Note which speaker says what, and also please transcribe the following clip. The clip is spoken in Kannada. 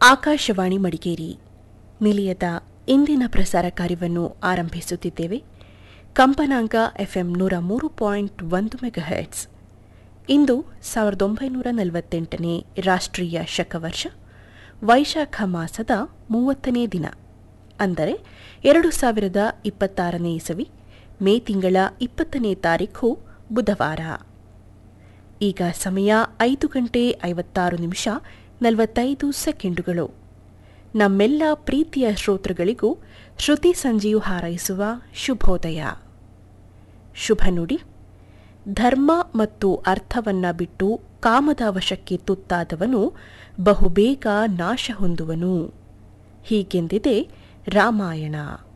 Speaker 1: ಆಕಾಶವಾಣಿ ಮಡಿಕೇರಿ ನಿಲಯದ ಇಂದಿನ ಪ್ರಸಾರ ಕಾರ್ಯವನ್ನು ಆರಂಭಿಸುತ್ತಿದ್ದೇವೆ ಕಂಪನಾಂಕ ಎಫ್ಎಂ ನೂರ ಮೂರು ಪಾಯಿಂಟ್ ಒಂದು ಮೆಗಾಹೆಟ್ಸ್ ಇಂದು ಸಾವಿರದ ಒಂಬೈನೂರ ನಲವತ್ತೆಂಟನೇ ರಾಷ್ಟ್ರೀಯ ಶಕವರ್ಷ ವೈಶಾಖ ಮಾಸದ ಮೂವತ್ತನೇ ದಿನ ಅಂದರೆ ಎರಡು ಸಾವಿರದ ಇಪ್ಪತ್ತಾರನೇ ಇಸವಿ ಮೇ ತಿಂಗಳ ಇಪ್ಪತ್ತನೇ ತಾರೀಖು ಬುಧವಾರ ಈಗ ಸಮಯ ಐದು ಗಂಟೆ ಐವತ್ತಾರು ನಿಮಿಷ ನಲವತ್ತೈದು ಸೆಕೆಂಡುಗಳು ನಮ್ಮೆಲ್ಲ ಪ್ರೀತಿಯ ಶ್ರೋತೃಗಳಿಗೂ ಶ್ರುತಿ ಸಂಜೀವ್ ಹಾರೈಸುವ ಶುಭೋದಯ ಶುಭ ನುಡಿ ಧರ್ಮ ಮತ್ತು ಅರ್ಥವನ್ನ ಬಿಟ್ಟು ಕಾಮದ ವಶಕ್ಕೆ ತುತ್ತಾದವನು ಬಹುಬೇಗ ನಾಶ ಹೊಂದುವನು ಹೀಗೆಂದಿದೆ ರಾಮಾಯಣ